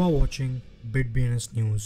are watching BitBNS News.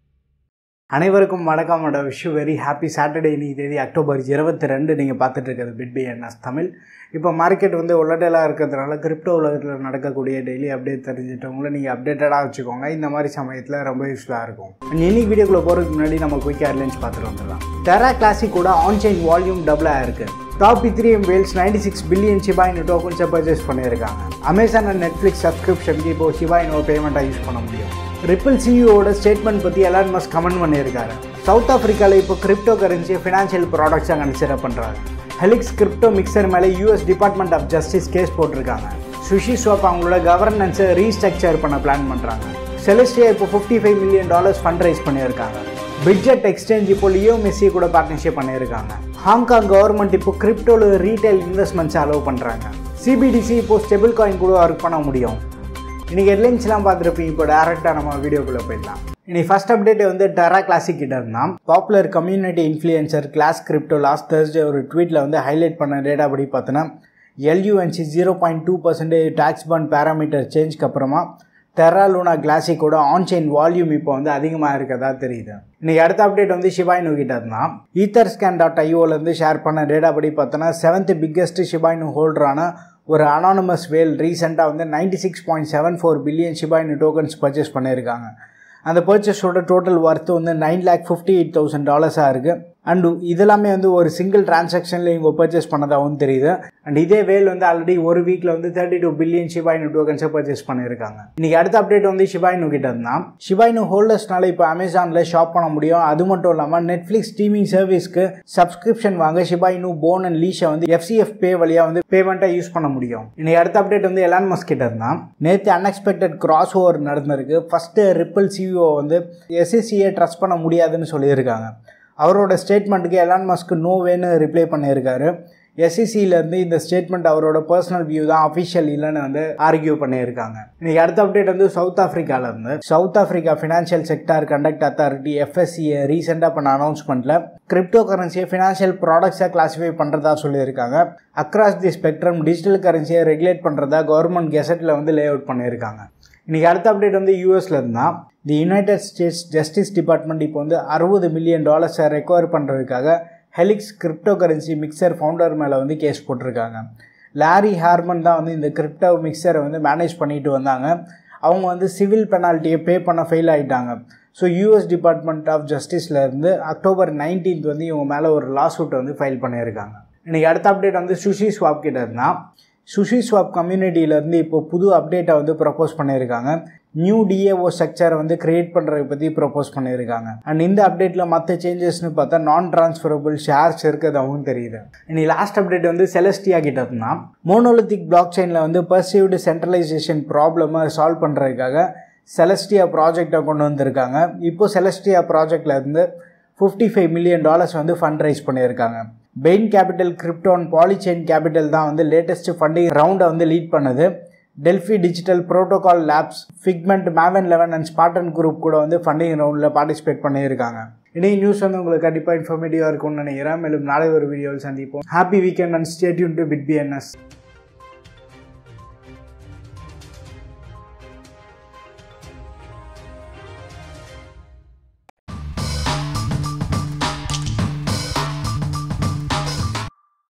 அனைவருக்கும் வணக்கம் அட விஷ் வெரி ஹாப்பி சாட்டர்டே இன்னைக்கு தேதி அக்டோபர் இருபத்தி ரெண்டு நீங்கள் பார்த்துட்டு இருக்கிறது பிட்பி என்எஸ் தமிழ் இப்போ மார்க்கெட் வந்து உள்ளடலாக இருக்கிறதுனால கிரிப்டோ உலகத்தில் நடக்கக்கூடிய டெய்லி அப்டேட் தெரிஞ்சிட்டவங்கள நீங்கள் அப்டேட்டடாக வச்சுக்கோங்க இந்த மாதிரி சமயத்தில் ரொம்ப யூஸ்ஃபுல்லாக இருக்கும் இன்னைக்கு வீடியோக்குள்ளே போகிறதுக்கு முன்னாடி நம்ம குயிக் ஏர்லைன்ஸ் பார்த்துட்டு வந்துடலாம் டெரா கிளாசிக் கூட ஆன்சைன் வால்யூம் டபுள் ஆயிருக்கு top Ethereum whales ninety six billion Shiba Inu டோக்கன்ஸை பர்ச்சேஸ் பண்ணியிருக்காங்க அமேசான் அண்ட் நெட்ஃப்ளிக்ஸ் சப்ஸ்கிரிப்ஷனுக்கு இப்போ சிபாயினோ பேமெண்ட்டாக யூஸ் பண்ண முடியும் ரிப்பிள் சிஇஓட ஸ்டேட்மெண்ட் பற்றி எலான் மஸ்க் கமெண்ட் பண்ணியிருக்காரு சவுத் ஆஃப்ரிக்காவில் இப்போ கிரிப்டோ கரன்சி ஃபினான்ஷியல் ப்ராடக்ட்ஸாக கன்சிடர் பண்ணுறாங்க ஹெலிக்ஸ் கிரிப்டோ மிக்சர் மேலே US department of justice case போட்டிருக்காங்க சுஷி ஸ்வாப் அவங்களோட கவர்னன்ஸை ரீஸ்ட்ரக்சர் பண்ண பிளான் பண்ணுறாங்க செலஸ்டியா இப்போ fifty five million dollars fund raise பண்ணியிருக்காங்க பிட்ஜெட் எக்ஸ்சேஞ்ச் இப்போ லியோ மெஸ்ஸி கூட பார்ட்னர்ஷிப் பண்ணியிருக்காங்க ஹாங்காங் கவர்மெண்ட் இப்போ கிரிப்டோவில் ரீட்டைல் இன்வெஸ்ட்மெண்ட்ஸ் அலோவ் பண்ணுறாங்க சிபிடிசி இப்போ ஸ்டெபிள் காயின் கூட ஒர்க் பண்ண முடியும் இன்றைக்கி ஹெட்லைன்ஸ்லாம் பார்த்துருப்பீங்க இப்போ டேரெக்டாக நம்ம வீடியோக்குள்ளே போயிடலாம் இன்னைக்கு ஃபஸ்ட் அப்டேட் வந்து டெரா கிளாசிக் கிட்ட இருந்தான் popular community influencer class crypto last Thursday ஒரு ட்வீட்டில் வந்து ஹைலைட் பண்ண டேட்டா படி பார்த்தோன்னா LUNC zero point two percentage tax பண்ட் பேராமீட்டர் சேஞ்ச்க்கு அப்புறமா டெரா லூனா கிளாசிக்கோட ஆன்சைன் வால்யூம் இப்போ வந்து அதிகமாக இருக்கதா தெரியுது இன்னைக்கு அடுத்த அப்டேட் வந்து ஷிபாயினு கிட்ட இருந்தான் ஈத்தர் ஸ்கேன் டாட் ஐஓலேருந்து ஷேர் பண்ண டேட்டா படி பார்த்தோன்னா செவன்த் பிக்கெஸ்ட் ஷிபாயினு ஹோல்டரான ஒரு அனானமஸ் வேல் ரீசெண்டாக வந்து ninety six point seven four billion Shiba Inu tokens purchase பண்ணியிருக்காங்க அந்த பர்ச்சேஸோட டோட்டல் ஒர்த்து வந்து nine lakh fifty eight thousand டாலர்ஸாக இருக்குது அண்டு இதெல்லாமே வந்து ஒரு சிங்கிள் டிரான்சாக்ஷனில் இவங்க பர்ச்சேஸ் பண்ணதாகவும் தெரியுது அண்ட் இதே வேல் வந்து ஆல்ரெடி ஒரு வீக்கில் வந்து தேர்ட்டி டூ பில்லியன் ஷிபாயினு டோக்கன்ஸை பர்ச்சேஸ் பண்ணியிருக்காங்க இன்றைக்கி அடுத்த அப்டேட் வந்து ஷிபாயினு கிட்ட இருந்தால் ஷிபாயினு ஹோல்டர்ஸ்னால இப்போ அமேசானில் ஷாப் பண்ண முடியும் அது மட்டும் இல்லாமல் நெட்ஃப்ளிக்ஸ் ஸ்ட்ரீமிங் சர்வீஸ்க்கு சப்ஸ்கிரிப்ஷன் வாங்க ஷிபாயினு போன் அண்ட் லீஷை வந்து எஃப்சிஎஃப் பே வழியாக வந்து பேமெண்ட்டாக யூஸ் பண்ண முடியும் இன்றைக்கி அடுத்த அப்டேட் வந்து எலான் மஸ்க் கிட்ட இருந்தால் நேற்று அன்எக்ஸ்பெக்டட் கிராஸ் ஓவர் நடந்திருக்கு ஃபஸ்ட்டு ரிப்பிள் சிஇஓ வந்து எஸ்எஸ்சியை ட்ரஸ்ட் பண்ண முடியாதுன்னு சொல்லியிருக்காங்க அவரோட ஸ்டேட்மெண்ட்டுக்கு எலான் மஸ்க்கு நோவேன்னு ரிப்ளை பண்ணியிருக்காரு எஸ்இசியிலேருந்து இந்த ஸ்டேட்மெண்ட் அவரோட பர்சனல் வியூ தான் அஃபிஷியல் இல்லைன்னு வந்து ஆர்கியூ பண்ணியிருக்காங்க இன்னைக்கு அடுத்த அப்டேட் வந்து சவுத் ஆஃப்ரிக்காவிலேருந்து South Africa financial sector conduct authority எஃப்எஸ்சியை ரீசெண்டாக பண்ண அனௌன்ஸ்மெண்ட்டில் கிரிப்டோ கரன்சியை ஃபினான்ஷியல் ப்ராடக்ட்ஸாக கிளாஸிஃபை பண்ணுறதா சொல்லியிருக்காங்க அக்ராஸ் தி ஸ்பெக்ட்ரம் டிஜிட்டல் கரன்சியை ரெகுலேட் பண்ணுறதா கவர்மெண்ட் கெசட்டில் வந்து லே அவுட் பண்ணியிருக்காங்க இன்றைக்கி அடுத்த அப்டேட் வந்து யூஎஸில் இருந்தால் the United States justice department இப்போ வந்து அறுபது மில்லியன் டாலர்ஸை ரெக்கவர் பண்ணுறதுக்காக Helix cryptocurrency mixer founder மேலே வந்து கேஸ் போட்டிருக்காங்க லாரி ஹார்மன் தான் வந்து இந்த கிரிப்டோ மிக்சரை வந்து மேனேஜ் பண்ணிட்டு வந்தாங்க அவங்க வந்து சிவில் பெனால்ட்டியை பே பண்ண ஃபெயில் ஆகிட்டாங்க ஸோ யூஎஸ் டிபார்ட்மெண்ட் ஆஃப் ஜஸ்டிஸ்லேருந்து அக்டோபர் நைன்டீன்த் வந்து இவங்க மேலே ஒரு லாஸ் சூட் வந்து ஃபைல் பண்ணியிருக்காங்க இன்றைக்கி அடுத்த அப்டேட் வந்து சுஷி ஸ்வாப் கிட்ட இருந்தால் சுஷி ஸ்வாப் கம்யூனிட்டியிலேருந்து இப்போ புது அப்டேட்டை வந்து ப்ரப்போஸ் பண்ணியிருக்காங்க நியூ டிஏஓ ஸ்ட்ரக்சரை வந்து கிரியேட் பண்ணுறதை பற்றி ப்ரப்போஸ் பண்ணியிருக்காங்க அண்ட் இந்த அப்டேட்டில் மற்ற சேஞ்சஸ்னு பார்த்தா நான் ட்ரான்ஸ்ஃபரபிள் ஷேர்ஸ் இருக்கிறதாகவும் தெரியுது இனி லாஸ்ட் அப்டேட் வந்து செலஸ்டியா கிட்ட இருந்தால் மோனோலித்திக் பிளாக் செயினில் வந்து பர்சீவ்டு சென்ட்ரலைசேஷன் ப்ராப்ளமை சால்வ் பண்ணுறதுக்காக செலஸ்டியா ப்ராஜெக்டை கொண்டு வந்திருக்காங்க இப்போ செலஸ்டியா ப்ராஜெக்டில் இருந்து ஃபிஃப்டி ஃபைவ் மில்லியன் டாலர்ஸ் வந்து ஃபண்ட் ரைஸ் பண்ணியிருக்காங்க பெயின் கேபிட்டல் கிரிப்டோன் பாலிச்செயின் கேபிட்டல் தான் வந்து லேட்டஸ்ட் ஃபண்டிங் ரவுண்டை வந்து லீட் பண்ணது Delphi digital protocol labs Figment Maven eleven and Spartan group கூட வந்து ஃபண்டிங் ரவுண்டில் பார்ட்டிசிபேட் பண்ணியிருக்காங்க இனி நியூஸ் வந்து உங்களுக்கு கண்டிப்பாக இன்ஃபர்மேட்டிவாக இருக்கும்னு நினைக்கிறேன் மேலும் நாளை ஒரு வீடியோவில் சந்திப்போம் happy weekend and stay tuned to bit BNS